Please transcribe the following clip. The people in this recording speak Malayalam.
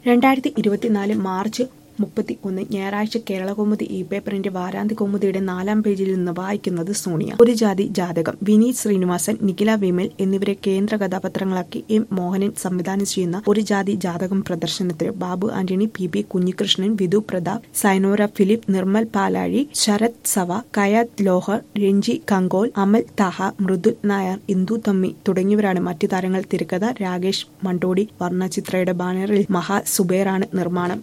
രണ്ടായിരത്തി ഇരുപത്തിനാല് മാർച്ച് മുപ്പത്തി ഒന്ന് ഞായറാഴ്ച കേരളകൗമുദി ഇ പേപ്പറിന്റെ വാരാന്ത്യ കൗമുദിയുടെ നാലാം പേജിൽ നിന്ന് വായിക്കുന്നത് സോണിയ ഒരു ജാതി ജാതകം വിനീത് ശ്രീനിവാസൻ നിഖില വിമൽ എന്നിവരെ കേന്ദ്ര കഥാപാത്രങ്ങളാക്കി എം മോഹനൻ സംവിധാനം ചെയ്യുന്ന ഒരു ജാതി ജാതകം പ്രദർശനത്തിന് ബാബു ആന്റണി പി ബി കുഞ്ഞികൃഷ്ണൻ വിധു പ്രതാപ് സൈനോര ഫിലിപ്പ് നിർമ്മൽ പാലാഴി ശരത് സവ കയാത് ലോഹർ രഞ്ജി കങ്കോൽ അമൽ താഹ മൃദുൽ നായർ ഇന്ദു തമ്മി തുടങ്ങിയവരാണ് മറ്റു താരങ്ങൾ തിരക്കഥ രാകേഷ് മണ്ടോടി വർണ്ണചിത്രയുടെ ബാനറിൽ മഹാ സുബേറാണ് നിർമ്മാണം